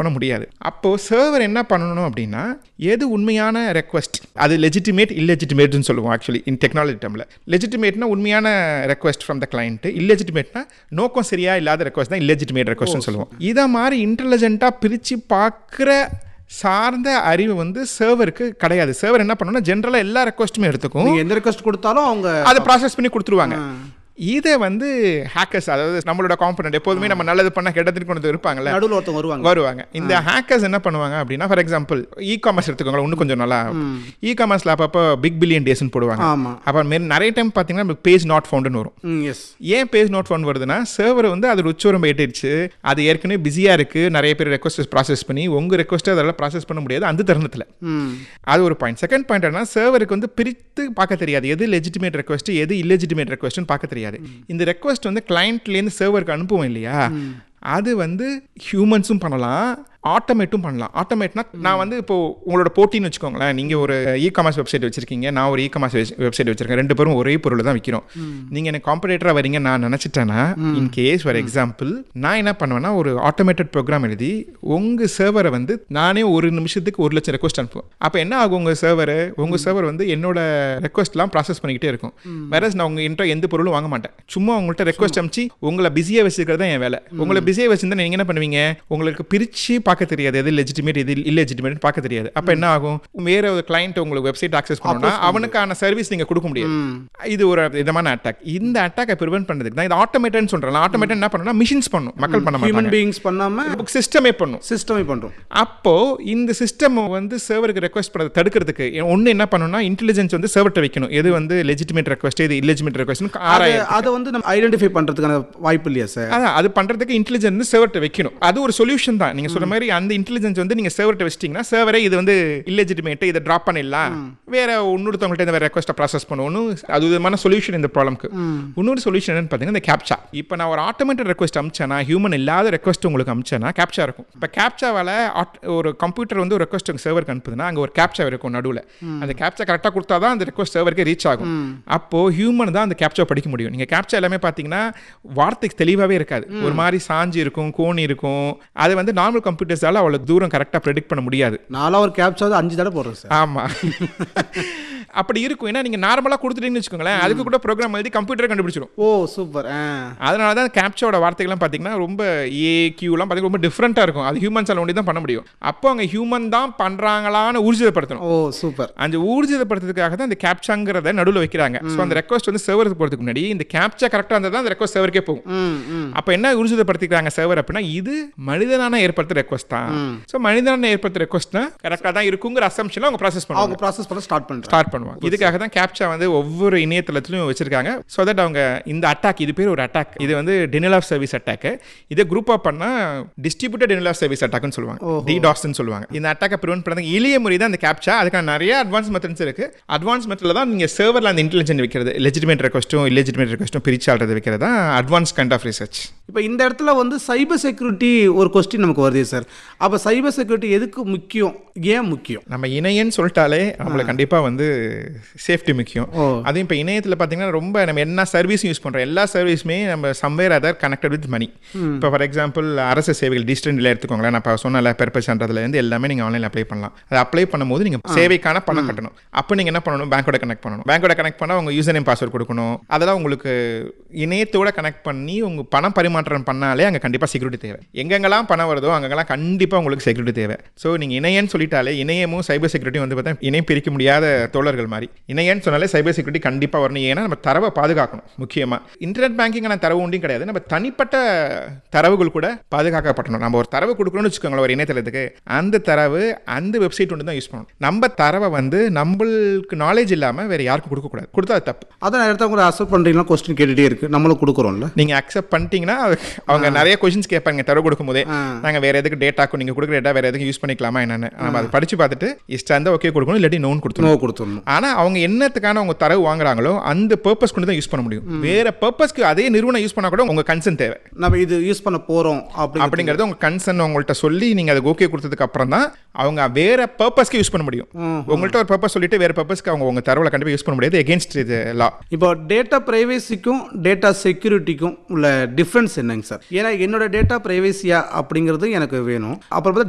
பண்ண முடியாது அப்போது சர்வர் என்ன பண்ணணும் அப்படின்னா எது உண்மையான ரெக்வஸ்ட் அது லெஜிட்டிமேட் இல்லெஜிட்டிமேட்னு சொல்லுவோம் ஆக்சுவலி இன் டெக்னாலஜி டேர்மில் லெஜிட்டிமேட்னா உண்மையான ரெக்வஸ்ட் ஃப்ரம் த கிளைண்ட் இல்லெஜிட்டிமேட்னா நோக்கம் சரியா இல்லாத ரெக்வஸ்ட் தான் இல்லெஜிட்டிமேட் ரெக்வஸ்ட்னு சொல்லுவோம் இதை மாதிரி இன்டெலிஜென்ட்டாக பிரித்து பார்க்குற சார்ந்த அறிவு வந்து சர்வருக்கு கிடையாது சர்வர் என்ன பண்ணணும்னா ஜென்ரலாக எல்லா ரெக்வஸ்ட்டுமே எடுத்துக்கும் நீங்க எந்த ரெக்வஸ்ட் கொடுத்தாலும் அவங்க அதை ப்ராசஸ் பண்ணி கொடுத்துருவாங்க இதை வந்து ஹேக்கர்ஸ் அதாவது நம்மளோட காம்பனண்ட் எப்போதுமே நம்ம நல்லது பண்ண கெட்டதுக்கு கொண்டு வந்து இருப்பாங்கல்ல நடுவில் ஒருத்தவங்க வருவாங்க வருவாங்க இந்த ஹேக்கர்ஸ் என்ன பண்ணுவாங்க அப்படின்னா ஃபார் எக்ஸாம்பிள் இ காமர்ஸ் எடுத்துக்கோங்களேன் இன்னும் கொஞ்சம் நல்லா இ காமர்ஸில் அப்பப்போ பிக் பில்லியன் டேஸ்னு போடுவாங்க ஆமா அப்போ மாரி நிறைய டைம் பார்த்தீங்கன்னா பேஜ் நாட் ஃபவுண்டுன்னு வரும் ம் எஸ் ஏன் பேஜ் நோட் ஃபோன் வருதுன்னா சர்வர் வந்து அது உச்சவரம் எட்டிடுச்சு அது ஏற்கனவே பிஸியாக இருக்குது நிறைய பேர் ரெக்வஸ்ட் ப்ராசஸ் பண்ணி உங்கள் ரெக்வஸ்ட்டை அதெல்லாம் ப்ராசஸ் பண்ண முடியாது அந்த தருணத்தில் ம் அது ஒரு பாயிண்ட் செகண்ட் பாயிண்ட் என்ன சர்வருக்கு வந்து பிரித்து பார்க்க தெரியாது எது லெஜிட்டிமேட் ரெக்வஸ்ட் எது இல்லெஜிட்டிமேட் ரெக்வஸ்ட்னு பார்க்க தெரியாது இந்த ரெக்வஸ்ட் வந்து கிளைண்ட்லேருந்து சர்வருக்கு அனுப்புவோம் இல்லையா அது வந்து ஹியூமன்ஸும் பண்ணலாம் ஆட்டோமேட்டும் பண்ணலாம் ஆட்டோமேட்னா நான் வந்து இப்போ உங்களோட போட்டின்னு வச்சுக்கோங்களேன் நீங்கள் ஒரு இ காமர்ஸ் வெப்சைட் வச்சிருக்கீங்க நான் ஒரு இ காமர்ஸ் வெப்சைட் வச்சிருக்கேன் ரெண்டு பேரும் ஒரே பொருள் தான் விற்கிறோம் நீங்கள் எனக்கு காம்படேட்டராக வரீங்க நான் நினச்சிட்டேன்னா இன் கேஸ் ஃபார் எக்ஸாம்பிள் நான் என்ன பண்ணுவேன்னா ஒரு ஆட்டோமேட்டட் ப்ரோக்ராம் எழுதி உங்கள் சர்வரை வந்து நானே ஒரு நிமிஷத்துக்கு ஒரு லட்சம் ரெக்வஸ்ட் அனுப்புவேன் அப்போ என்ன ஆகும் உங்கள் சர்வர் உங்கள் சர்வர் வந்து என்னோட ரெக்வஸ்ட்லாம் ப்ராசஸ் பண்ணிக்கிட்டே இருக்கும் வேற நான் உங்கள் என்கிட்ட எந்த பொருளும் வாங்க மாட்டேன் சும்மா உங்கள்கிட்ட ரெக்வஸ்ட் அனுப்பிச்சு உங்களை பிஸியாக வச்சுக்கிறது தான் என் வேலை உங்களை பிஸியாக வச்சிருந்தா நீங்கள் என்ன பண்ணுவீங்க உங்களுக்கு பிரித்து பார்க்க தெரியாது எது லெஜிட்டிமேட் எது இல்லெஜிட்டிமேட் பார்க்க தெரியாது அப்போ என்ன ஆகும் வேற ஒரு கிளைண்ட் உங்களுக்கு வெப்சைட் ஆக்சஸ் பண்ணணும்னா அவனுக்கான சர்வீஸ் நீங்கள் கொடுக்க முடியாது இது ஒரு விதமான அட்டாக் இந்த அட்டாக்கை ப்ரிவென்ட் பண்ணுறதுக்கு தான் இது ஆட்டோமேட்டட்னு சொல்கிறேன் ஆட்டோமேட்டட் என்ன பண்ணணும்னா மிஷின்ஸ் பண்ணும் மக்கள் பண்ண ஹியூமன் மாட்டாங்க பீயிங்ஸ் பண்ணாம சிஸ்டமே பண்ணும் சிஸ்டமே பண்றோம் அப்போ இந்த சிஸ்டம் வந்து சர்வருக்கு ரெக்வஸ்ட் பண்ணதை தடுக்கிறதுக்கு ஒன்று என்ன பண்ணணும்னா இன்டெலிஜென்ஸ் வந்து சர்வர்ட்ட வைக்கணும் எது வந்து லெஜிட்டிமேட் ரெக்வஸ்ட் இது இல்லெஜிட்டிமேட் ரெக்வஸ்ட் அது ஆராய அதை வந்து நம்ம ஐடென்டிஃபை பண்றதுக்கான வாய்ப்பு இல்லையா சார் அதான் அது பண்றதுக்கு இன்டெலிஜென்ஸ் வந்து சர்வர்ட்ட வைக்கணும் அது ஒரு சொல்யூஷன் தான் நீங்க சொல்ற மாதிரி அந்த இன்டெலிஜென்ஸ் வந்து நீங்க சர்வர்ட்ட வச்சிட்டீங்கன்னா சர்வரே இது வந்து இல்லெஜிட்டிமேட் இதை டிராப் பண்ணிடலாம் வேற இன்னொருத்தவங்கள்ட்ட இந்த வேற ரெக்வஸ்ட்டை ப்ராசஸ் பண்ணுவோம் அது விதமான சொல்யூஷன் இந்த ப்ராப்ளம்க்கு இன்னொரு சொல்யூஷன் என்னன்னு பார்த்தீங்கன்னா இந்த கேப்சா இப்போ நான் ஒரு ஆட்டோமேட்டட் ரெக்வஸ்ட் அமிச்சேனா ஹியூமன் இல்லாத ரெக்வஸ்ட் உங்களுக்கு அமிச்சேனா கேப்சா இருக்கும் இப்போ கேப்சாவால் ஒரு கம்ப்யூட்டர் வந்து ஒரு ரெக்வஸ்ட் உங்க சர்வருக்கு அனுப்புதுன்னா அங்கே ஒரு கேப்சா இருக்கும் நடுவில் அந்த கேப்சா கரெக்டாக கொடுத்தா தான் அந்த ரெக்வஸ்ட் சர்வருக்கு ரீச் ஆகும் அப்போ ஹியூமன் தான் அந்த கேப்சா படிக்க முடியும் நீங்க கேப்சா எல்லாமே பார்த்தீங்கன்னா வார்த்தைக்கு தெளிவாகவே இருக்காது ஒரு மாதிரி சாஞ்சி இருக்கும் கோணி இருக்கும் அது வந்து நார்மல் கம்ப்யூட்டர்ஸால அவ்வளோ தூரம் கரெக்டாக ப்ரெடிக்ட் பண்ண முடியாது நாலா ஒரு கேப்சாவது அஞ்சு தடவை போடுறேன் சார் ஆமா அப்படி இருக்கும் ஏன்னா நீங்க நார்மலா கொடுத்துட்டீங்கன்னு வச்சுக்கோங்களேன் அதுக்கு கூட ப்ரோக்ராம் எழுதி கம்ப்யூட்டரை கண்டுபிடிச்சிடும் ஓ சூப்பர் ஆ அதனால தான் கேப்சாவோட வார்த்தைகள்லாம் பார்த்தீங்கன்னா ரொம்ப ஏ கியூலாம் பார்த்தீங்கன்னா ரொம்ப டிஃப்ரெண்ட்டாக இருக்கும் அது ஹியூமன்ஸால் ஒண்டி தான் பண்ண முடியும் அப்போ அவங்க ஹியூமன் தான் பண்ணுறாங்களான்னு ஊர்ஜிதப்படுத்தணும் ஓ சூப்பர் அந்த ஊர்ஜிதப்படுத்துறதுக்காக தான் இந்த கேப்சாங்கிறத நடுவில் வைக்கிறாங்க ஸோ அந்த ரெக்வஸ்ட் வந்து சர்வருக்கு போகிறதுக்கு முன்னாடி இந்த கேப்சா கரெக்டாக இருந்தால் தான் அந்த ரெக்வஸ்ட் சர்வருக்கே போகும் ம் ம் அப்போ என்ன ஊர்ஜிதப்படுத்திக்கிறாங்க சர்வர் அப்படின்னா இது மனிதனான ஏற்படுத்த ரெக்வஸ்ட் தான் ஸோ மனிதனான ஏற்படுத்த ரெக்வஸ்ட்னா கரெக்டாக தான் இருக்குங்கிற அசம்ஷனில் அவங்க ப்ராசஸ் பண்ணுவாங்க அவங்க ப்ராசஸ் பண்ண ஸ்டார்ட் பண்றாங்க ஸ்டார்ட் பண்ணுவாங்க இதுக்காக தான் கேப்சா வந்து ஒவ்வொரு இணையதளத்திலும் வச்சிருக்காங்க ஸோ தட் அவங்க இந்த அட்டாக் இது பேர் ஒரு அட்டாக் இது வந்து டெனில் ஆஃப் சர்வீஸ் அட்டாக் இதை குரூப் அப் பண்ணா டிஸ்ட்ரிபியூட்டட் டெனில் ஆஃப் சர்வீஸ் அட்டாக்னு சொல்லுவாங்க டிடாஸ்ன்னு சொல்லுவாங்க இந்த அட்டாக்கை ப்ரிவென்ட் பண்ணுறதுக்கு எளிய முறை தான் இந்த கேப்சா அதுக்கான நிறைய அட்வான்ஸ் மெத்தட்ஸ் இருக்கு அட்வான்ஸ் மெத்தடில் தான் நீங்கள் சர்வரில் அந்த இன்டெலிஜென்ட் வைக்கிறது லெஜிட்டிமேட் ரெக்வஸ்ட்டும் இல்லெஜிட்டிமேட் ரெக்வஸ்ட்டும் பிரிச்சு ஆடுறது வைக்கிறது தான் அட்வான்ஸ் கைண்ட் ஆஃப் ரிசர்ச் இப்போ இந்த இடத்துல வந்து சைபர் செக்யூரிட்டி ஒரு கொஸ்டின் நமக்கு வருது சார் அப்போ சைபர் செக்யூரிட்டி எதுக்கு முக்கியம் ஏன் முக்கியம் நம்ம இணையன்னு சொல்லிட்டாலே நம்மளை கண்டிப்பாக வந்து சேஃப்டி முக்கியம் ஓ. அதுவும் இப்போ இணையத்தில் பார்த்தீங்கன்னா ரொம்ப நம்ம என்ன சர்வீஸும் யூஸ் பண்ணுறோம் எல்லா சர்வீஸுமே நம்ம somewhere other connected with money இப்போ ஃபார் எக்ஸாம்பிள் அரசு சேவைகள் டிஜிட்டல் இதில் எடுத்துக்கோங்களேன் நான் இப்போ சொன்னல பெர்பஸ்ன்றதுலேருந்து எல்லாமே நீங்கள் ஆன்லைனில் அப்ளை பண்ணலாம் அதை அப்ளை பண்ணும்போது நீங்கள் சேவைக்கான பணம் கட்டணும் அப்போ நீங்கள் என்ன பண்ணணும் பேங்கோட கனெக்ட் பண்ணணும் பேங்கோட கனெக்ட் பண்ணால் உங்கள் யூசர் நேம் பாஸ்வேர்ட் கொடுக்கணும் அதெல்லாம் உங்களுக்கு இணையத்தோட கனெக்ட் பண்ணி உங்கள் பணம் பரிமாற்றம் பண்ணாலே அங்கே கண்டிப்பாக செக்யூரிட்டி தேவை எங்கெங்கெல்லாம் பணம் வருதோ அங்கெல்லாம் கண்டிப்பாக உங்களுக்கு செக்யூரிட்டி தேவை ஸோ நீங்கள் இணையன்னு சொல்லிட்டாலே இணையமும் சைபர் செக்யூரிட்டி வந்து பார்த்தா இணை பிரிக்க முடியாத தோழர்கள் மாதிரி இணையன்னு சொன்னாலே சைபர் செக்யூரிட்டி கண்டிப்பாக வரணும் ஏன்னா நம்ம தரவை பாதுகாக்கணும் முக்கியமாக இன்டர்நெட் பேங்கிங்கான தரவு ஒன்றும் கிடையாது நம்ம தனிப்பட்ட தரவுகள் கூட பாதுகாக்கப்படணும் நம்ம ஒரு தரவு கொடுக்கணும்னு வச்சுக்கோங்களேன் ஒரு இணையதளத்துக்கு அந்த தரவு அந்த வெப்சைட் ஒன்று தான் யூஸ் பண்ணணும் நம்ம தரவை வந்து நம்மளுக்கு நாலேஜ் இல்லாமல் வேறு யாருக்கும் கொடுக்கக்கூடாது கொடுத்தா அது தப்பு அதான் எடுத்தவங்க அக்செப்ட் பண்ணுறீங்களா கொஸ்டின் கேட்டுகிட்டே இருக்கு நம்மளும் கொடுக்குறோம்ல நீங்கள் அக்செப்ட் பண்ணிட்டீங்கன்னா அது- அவங்க நிறைய கொஷின்ஸ் கேட்பாங்க தரவு கொடுக்கும் போதே ஆ. நாங்கள் வேறு எதுக்கு டேட்டாக்கும் நீங்கள் கொடுக்குற டேட்டா வேறு எதுக்கு யூஸ் பண்ணிக்கலாமா என்னன்னு நம்ம அதை படித்து பார்த்துட்டு இஷ்டம் இருந்தால் ஓகே கொடுக்கணும் இல்லாட்டி நோன் கொடுத்துரும் நோ கொடுத்துடணும் ஆனால் அவங்க என்னத்துக்கான அவங்க தரவு வாங்குறாங்களோ அந்த பர்பஸ் கொண்டு தான் யூஸ் பண்ண முடியும் வேற பர்பஸ்க்கு அதே நிறுவனம் யூஸ் பண்ணால் கூட உங்கள் கன்சர்ன் தேவை நம்ம இது யூஸ் பண்ண போகிறோம் அப்படி அப்படிங்கிறது உங்கள் கன்சர்ன் உங்கள்கிட்ட சொல்லி நீங்கள் அதுக்கு ஓகே கொடுத்ததுக்கு அப்புறம் தான் அவங்க வேற பர்பஸ்க்கு யூஸ் பண்ண முடியும் உங்கள்கிட்ட ஒரு பர்பஸ் சொல்லிட்டு வேற பர்பஸ்க்கு அவங்க உங்கள் தரவுல கண்டிப்பாக யூஸ் பண்ண முடியாது எகேன்ஸ்ட் இது லா இப்போ டேட்டா ப்ரைவேசிக்கும் டேட்டா செக்யூரிட்டிக்கும் உள்ள டிஃப்ரென்ஸ் என்னங்க சார் ஏன்னா என்னோட டேட்டா ப்ரைவேசியா அப்படிங்கிறது எனக்கு வேணும் அப்புறம் பார்த்தா